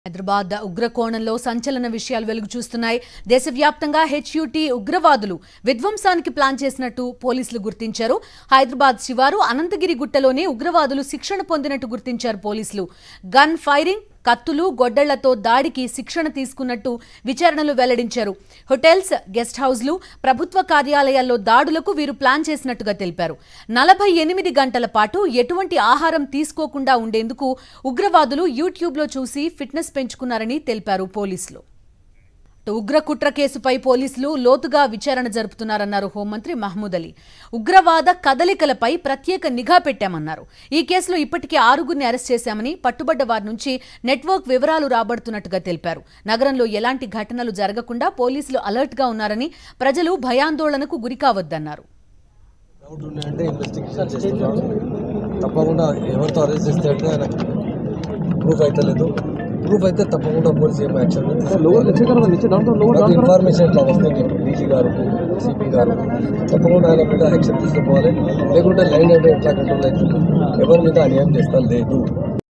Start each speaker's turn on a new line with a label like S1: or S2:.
S1: హైదరాబాద్ ఉగ్రకోణంలో సంచలన విషయాలు వెలుగు చూస్తున్నాయి దేశవ్యాప్తంగా హెచ్యుటి ఉగ్రవాదులు విధ్వంసానికి ప్లాన్ చేసినట్టు పోలీసులు గుర్తించారు హైదరాబాద్ శివారు అనంతగిరి గుట్టలోనే ఉగ్రవాదులు శిక్షణ పొందినట్టు గుర్తించారు పోలీసులు గన్ ఫైరింగ్ కత్తులు గొడ్డళ్లతో దాడికి శిక్షణ తీసుకున్నట్టు విచారణలు వెల్లడించారు హోటల్స్ గెస్ట్ హౌస్లు ప్రభుత్వ కార్యాలయాల్లో దాడులకు వీరు ప్లాన్ చేసినట్టుగా తెలిపారు నలభై ఎనిమిది గంటల పాటు ఎటువంటి ఆహారం తీసుకోకుండా ఉండేందుకు ఉగ్రవాదులు యూట్యూబ్లో చూసి ఫిట్నెస్ పెంచుకున్నారని తెలిపారు పోలీసులు అటు ఉగ్ర కుట్ర కేసుపై పోలీసులు లోతుగా విచారణ జరుపుతున్నారన్నారు హోంమంత్రి మహమూద్ అలీ ఉగ్రవాద కదలికలపై ప్రత్యేక నిఘా పెట్టామన్నారు ఈ కేసులో ఇప్పటికే ఆరుగురిని అరెస్ట్ చేశామని పట్టుబడ్డ వారి నుంచి నెట్వర్క్ వివరాలు రాబడుతున్నట్టుగా తెలిపారు నగరంలో ఎలాంటి ఘటనలు జరగకుండా పోలీసులు అలర్ట్గా ఉన్నారని ప్రజలు భయాందోళనకు గురికావద్దన్నారు
S2: డౌట్ ఉన్నాయంటే ఇన్వెస్టిగేషన్ చేస్తున్నాను తప్పకుండా ఎవరితో అరెస్ట్ చేస్తే అంటే ఆయన ప్రూఫ్ అయితే లేదు ప్రూఫ్ అయితే తప్పకుండా పోలీస్ ఏం యాక్షన్ నాకు ఇన్ఫర్మేషన్ ఇట్లా వస్తుంది డీజీ గారు సిపి గారు తప్పకుండా ఆయన మీద యాక్షన్ తీసుకోవాలి లేకుంటే లైన్ అంటే ఎట్లా కంట్రోల్ అవుతుంది ఎవరి మీద అన్యాయం చేస్తా లేదు